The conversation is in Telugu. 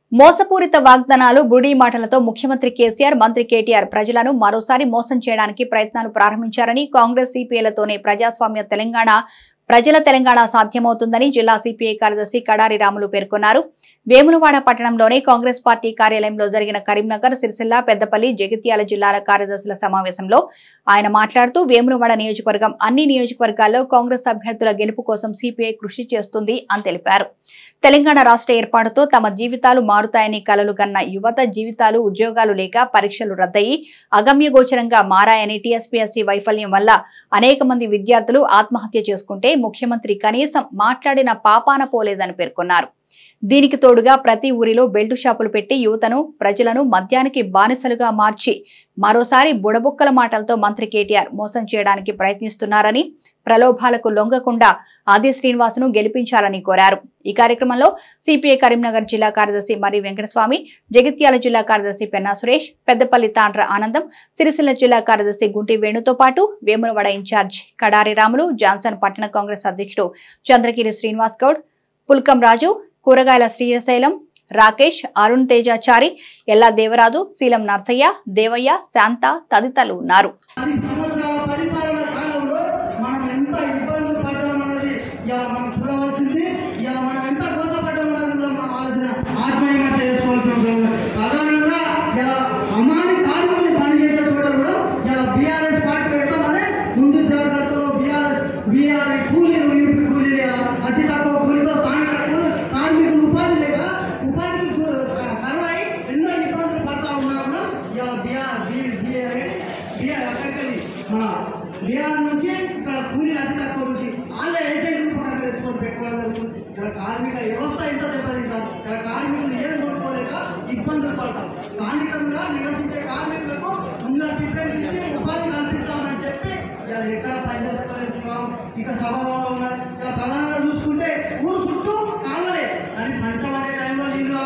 మోసపూరిత వాగ్దానాలు బుడి మాటలతో ముఖ్యమంత్రి కేసీఆర్ మంత్రి కేటీఆర్ ప్రజలను మరోసారి మోసం చేయడానికి ప్రయత్నాలు ప్రారంభించారని కాంగ్రెస్ సిపిఐలతోనే ప్రజాస్వామ్య తెలంగాణ ప్రజల తెలంగాణ సాధ్యమవుతుందని జిల్లా సిపిఐ కార్యదర్శి కడారి రాములు పేర్కొన్నారు వేములవాడ పట్టణంలోని కాంగ్రెస్ పార్టీ కార్యాలయంలో జరిగిన కరీంనగర్ సిరిసిల్ల పెద్దపల్లి జగిత్యాల జిల్లాల కార్యదర్శుల సమావేశంలో ఆయన మాట్లాడుతూ వేములవాడ నియోజకవర్గం అన్ని నియోజకవర్గాల్లో కాంగ్రెస్ అభ్యర్థుల గెలుపు కోసం సిపిఐ కృషి చేస్తుంది అని తెలిపారు తెలంగాణ రాష్ట్ర ఏర్పాటుతో తమ జీవితాలు మారుతాయని కలలు కన్న యువత జీవితాలు ఉద్యోగాలు లేక పరీక్షలు రద్దయి అగమ్యగోచరంగా మారాయని టీఎస్పీఎస్సీ వైఫల్యం వల్ల అనేక మంది విద్యార్థులు ఆత్మహత్య చేసుకుంటే ముఖ్యమంత్రి కనీసం మాట్లాడిన పాపాన పోలేదని పేర్కొన్నారు దీనికి తోడుగా ప్రతి ఊరిలో బెల్టు షాపులు పెట్టి యువతను ప్రజలను మద్యానికి బానిసలుగా మార్చి మరోసారి బుడబుక్కల మాటలతో మంత్రి కేటీఆర్ మోసం చేయడానికి ప్రయత్నిస్తున్నారని ప్రలోభాలకు లొంగకుండా ఆది శ్రీనివాసును గెలిపించాలని కోరారు ఈ కార్యక్రమంలో సిపిఐ కరీంనగర్ జిల్లా కార్యదర్శి మరి వెంకటస్వామి జగిత్యాల జిల్లా కార్యదర్శి పెన్నా సురేష్ పెద్దపల్లి తాండ్ర ఆనందం సిరిసిల్ల జిల్లా కార్యదర్శి గుంటి వేణుతో పాటు వేములవాడ ఇన్ఛార్జ్ కడారి రాములు జాన్సన్ పట్టణ కాంగ్రెస్ అధ్యక్షుడు చంద్రగిరి శ్రీనివాస్ గౌడ్ పుల్కం రాజు కూరగాయల శ్రీశైలం రాకేష్ అరుణ్ తేజాచారి ఎల్లా దేవరాజు శీలం నర్సయ్య దేవయ్య శాంత తదితరులు ఉన్నారు పది సంవత్సరాల పరిపాలన కాలంలో మనం ఎంత ఇబ్బందులు పడ్డామన్నది ఇలా మనం చూడవలసింది ఇలా మనం ఎంత మోసపడ్డామన్నది కూడా మనం ఆలోచన ఆత్మీయంగా చేసుకోవాల్సిన అవసరం ఉంది. ప్రధానంగా ఇలా అమాని కార్మికులు పనిచేసే చోట కూడా ఇలా బీఆర్ఎస్ పార్టీ పెట్టమని ముందు జాగ్రత్తలో బీఆర్ఎస్ బీఆర్ కూలీలు నింపి కూలీలు ఇలా అతి తక్కువ కూలీతో స్థానిక కూ- కార్మికులు ఉపాధి లేక ఉపాధికి గు- కరువై ఎన్నో ఇబ్బందులు పడతా ఉన్నా కూడా ఇలా బీఆర్ బీఆర్ బీఆర్ అక్కడికి మన బీఆర్ నుంచి ఇక్కడ కూలీలు అతి తక్కువ నుంచి వాళ్ళే ఏజెంట్లు పక్కన తెచ్చుకొని పెట్టుకోవడం జరుగుతుంది ఇక్కడ కార్మిక వ్యవస్థ ఎంత దెబ్బతింటాం ఇక్కడ కార్మికులు ఏం కొనుక్కోలేక ఇబ్బందులు పడతాం స్థానికంగా నివసించే కార్మికులకు ముందుగా ప్రిఫరెన్స్ ఇచ్చి ఉపాధి కల్పిస్తామని చెప్పి ఇలా ఎక్కడ పని చేసుకోలేకపోతున్నాం ఇక్కడ సభలో ఉన్నది ఇలా ప్రధానంగా చూసుకుంటే ఊరు చుట్టూ కాలవలే కానీ పంట పడే టైంలో నీళ్ళు